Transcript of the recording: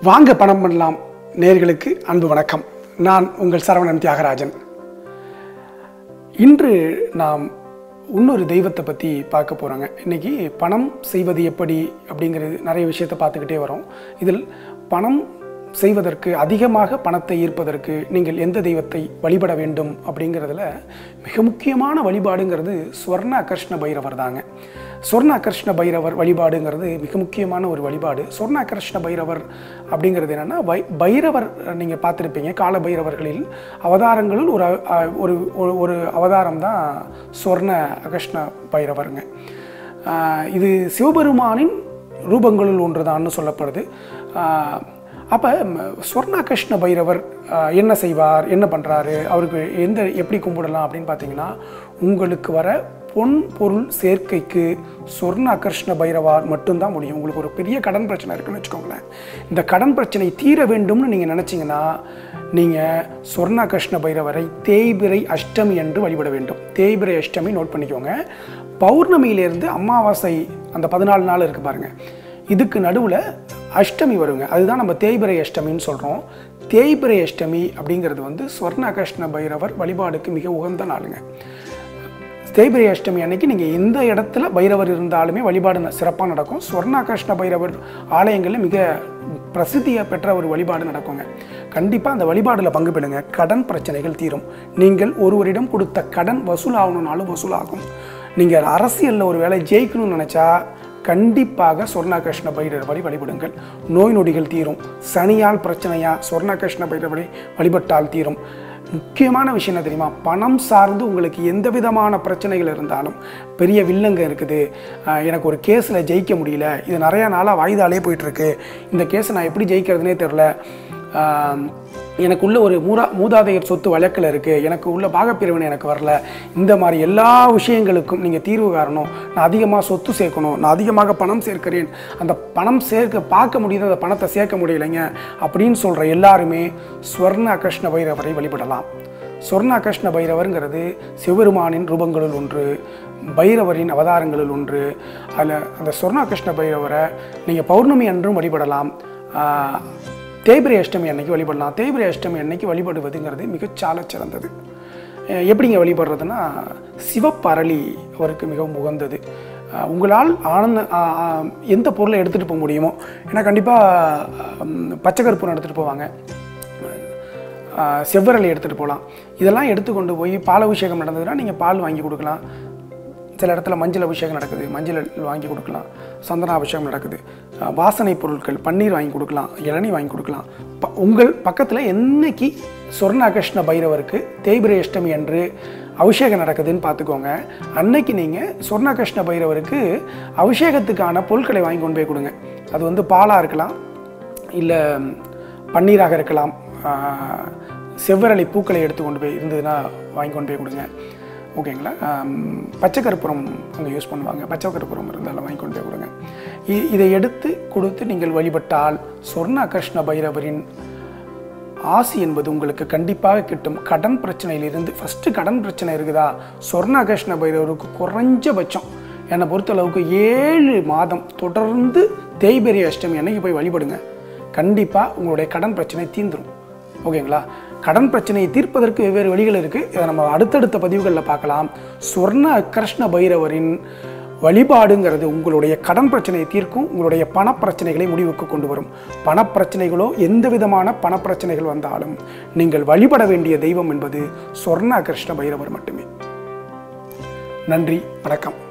வாங்க பணம் பண்ணலாம் நேர்களுக்கு அன்பு வணக்கம் நான் உங்கள் சரவணன் தியாகராஜன் இன்று நாம் இன்னொரு தெய்வத்தை பற்றி பார்க்க போகிறோங்க இன்னைக்கு பணம் செய்வது எப்படி அப்படிங்கிறது நிறைய விஷயத்தை பார்த்துக்கிட்டே வரோம் இதில் பணம் செய்வதற்கு அதிகமாக பணத்தை ஈர்ப்பதற்கு நீங்கள் எந்த தெய்வத்தை வழிபட வேண்டும் அப்படிங்கிறதுல மிக முக்கியமான வழிபாடுங்கிறது ஸ்வர்ண அகர்ஷ்ண பைரவர் தாங்க சொர்ண அகர்ஷ்ண பைரவர் வழிபாடுங்கிறது மிக முக்கியமான ஒரு வழிபாடு சொர்ண அகர்ஷ்ண பைரவர் அப்படிங்கிறது என்னென்னா வை பைரவர் நீங்கள் பார்த்துருப்பீங்க கால பைரவர்களில் அவதாரங்களுள் ஒரு அ- ஒரு ஒரு- ஒரு அவதாரம் தான் சொர்ண அகர்ஷ்ண பைரவருங்க ஆஹ் இது சிவபெருமானின் ரூபங்களுள் ஒன்றுதான்னு சொல்லப்படுது அப்போ ஸ்வர்ணாகிருஷ்ண பைரவர் ஆஹ் என்ன செய்வார் என்ன பண்ணுறாரு அவருக்கு எந்த எப்படி கும்பிடலாம் அப்படின்னு பார்த்தீங்கன்னா உங்களுக்கு வர பொன் பொருள் சேர்க்கைக்கு சொர்ண அகர்ஷ்ண பைரவார் மட்டும்தான் முடியும் உங்களுக்கு ஒரு பெரிய கடன் பிரச்சனை இருக்குன்னு வச்சுக்கோங்களேன் இந்த கடன் பிரச்சனை தீர வேண்டும்னு நீங்கள் நினச்சிங்கன்னா நீங்கள் சொர்ணாகிருஷ்ண பைரவரை தேய்பிரை அஷ்டமி என்று வழிபட வேண்டும் தேய்பிரை அஷ்டமி நோட் பண்ணிக்கோங்க பௌர்ணமியிலேருந்து அமாவாசை அந்த பதினாலு நாள் இருக்கு பாருங்க இதுக்கு நடுவில் அஷ்டமி வருங்க அதுதான் நம்ம தேய்பிரை அஷ்டமின்னு சொல்கிறோம் தேய்பிரை அஷ்டமி அப்படிங்கிறது வந்து ஸ்வர்ணாகிருஷ்ண பைரவர் வழிபாடுக்கு மிக உகந்த நாளுங்க தேய்பிரை அஷ்டமி அன்னைக்கு நீங்கள் எந்த இடத்துல பைரவர் இருந்தாலுமே வழிபாடு ந- சிறப்பாக நடக்கும் ஸ்வர்ணாகிருஷ்ண பைரவர் ஆலயங்களில் மிக பிரசித்தியை பெற்ற ஒரு வழிபாடு நடக்குங்க கண்டிப்பாக அந்த வழிபாடில் பங்கு பெறுங்க கடன் பிரச்சனைகள் தீரும் நீங்கள் ஒருவரிடம் கொடுத்த கடன் வசூலாகணும்னாலும் வசூலாகும் நீங்கள் அரசியலில் ஒரு வேலை ஜெயிக்கணும்னு நினச்சா கண்டிப்பாக சொர்ணாகிருஷ்ண பைரவர் வழி வழிபடுங்கள் நோய் நொடிகள் தீரும் சனியால் பிரச்சனையா சொர்ணாகிருஷ்ண பைரவரை வழிபட்டால் தீரும் முக்கியமான விஷயம் என்ன தெரியுமா பணம் சார்ந்து உங்களுக்கு எந்த விதமான பிரச்சனைகள் இருந்தாலும் பெரிய வில்லங்க இருக்குது ஆஹ் எனக்கு ஒரு கேஸில் ஜெயிக்க முடியல இது நிறையா நாளாக வாய்தாலே போயிட்டுருக்கு இந்த கேஸை நான் எப்படி ஜெயிக்கிறதுனே தெரில ஆஹ் எனக்குள்ள ஒரு மூரா மூதாதையர் சொத்து வழக்கில் இருக்குது எனக்கு உள்ள பாகப்பிரிவினை எனக்கு வரல இந்த மாதிரி எல்லா விஷயங்களுக்கும் நீங்கள் தீர்வு காரணம் நான் அதிகமாக சொத்து சேர்க்கணும் நான் அதிகமாக பணம் சேர்க்கிறேன் அந்த பணம் சேர்க்க பார்க்க முடியுது அந்த பணத்தை சேர்க்க முடியலைங்க அப்படின்னு சொல்கிற எல்லாருமே ஸ்வர்ண அகிருஷ்ண பைரவரை வழிபடலாம் சொர்ண அகிருஷ்ண பைரவருங்கிறது சிவபெருமானின் ரூபங்களுள் ஒன்று பைரவரின் அவதாரங்களுள் ஒன்று அதில் அந்த சொர்ண அகிருஷ்ண பைரவரை நீங்கள் பௌர்ணமி அன்றும் வழிபடலாம் ஆஹ், தேய்பிரை அஷ்டமி அன்னைக்கு வழிபடலாம் தேய்பிரை அஷ்டமி அன்னைக்கு வழிபடுவதுங்கிறது மிகச் சாலச் சிறந்தது அஹ் எப்படிங்க வழிபடுறதுன்னா சிவப்பரளி அவருக்கு மிகவும் உகந்தது அஹ் உங்களால் ஆனந்த அஹ் அஹ் எந்த பொருளை எடுத்துகிட்டு போக முடியுமோ ஏன்னா கண்டிப்பாக பச்சை கருப்பூரம் எடுத்துகிட்டு போவாங்க ஆஹ் செவ்வரளி எடுத்துகிட்டு போகலாம் இதெல்லாம் எடுத்து கொண்டு போய் பால் அபிஷேகம் நடந்ததுன்னா நீங்கள் பால் வாங்கி கொடுக்கலாம் சில இடத்துல மஞ்சள் அபிஷேகம் நடக்குது மஞ்சள் வாங்கி கொடுக்கலாம் சந்தன அபிஷேகம் நடக்குது ஆஹ் வாசனை பொருட்கள் பன்னீர் வாங்கி கொடுக்கலாம் இளநீ வாங்கி கொடுக்கலாம் ப உங்கள் பக்கத்தில் என்னைக்கு சொர்ணாகிருஷ்ண பைரவருக்கு தேய்பிரை அஷ்டமி அன்று அபிஷேகம் நடக்குதுன்னு பார்த்துக்கோங்க அன்னைக்கு நீங்கள் சொர்ணாகிருஷ்ண பைரவருக்கு அபிஷேகத்துக்கான பொருட்களை வாங்கி கொண்டு போய் கொடுங்க அது வந்து பாலாக இருக்கலாம் இல்லை பன்னீராக இருக்கலாம் ஆஹ் செவ்வரளி பூக்களை எடுத்து கொண்டு போய் இருந்ததுன்னா வாங்கி கொண்டு போய் கொடுங்க ஓகேங்களா ஆம், பச்சை கற்பூரம் அங்கே யூஸ் பண்ணுவாங்க பச்சை கற்பூரம் இருந்தாலும் வாங்கி கொண்டு போய் கொடுங்க இ- இதை எடுத்து கொடுத்து நீங்கள் வழிபட்டால் சொர்ண கிருஷ்ண பைரவரின் ஆசி என்பது உங்களுக்கு கண்டிப்பாக கிட்டும் கடன் பிரச்சனையிலிருந்து ஃபஸ்ட்டு கடன் பிரச்சனை இருக்குதா சொர்ண கிருஷ்ண பைரவருக்கு குறைஞ்சபட்சம் என்னை பொறுத்தளவுக்கு ஏழு மாதம் தொடர்ந்து தேய்பெரிய அஷ்டமி அன்னைக்கு போய் வழிபடுங்க கண்டிப்பாக உங்களுடைய கடன் பிரச்சனை தீந்துரும் ஓகேங்களா கடன் பிரச்சனையை தீர்ப்பதற்கு வெவ்வேறு வழிகள் இருக்குது இதை நம்ம அடுத்தடுத்த பதிவுகளில் பார்க்கலாம் சொர்ண கிருஷ்ண பைரவரின் வழிபாடுங்கிறது உங்களுடைய கடன் பிரச்சனையை தீர்க்கும் உங்களுடைய பணப்பிரச்சனைகளை முடிவுக்கு கொண்டு வரும் பணப்பிரச்சனைகளோ எந்த விதமான பணப்பிரச்சனைகள் வந்தாலும் நீங்கள் வழிபட வேண்டிய தெய்வம் என்பது சொர்ண கிருஷ்ண பைரவர் மட்டுமே நன்றி வணக்கம்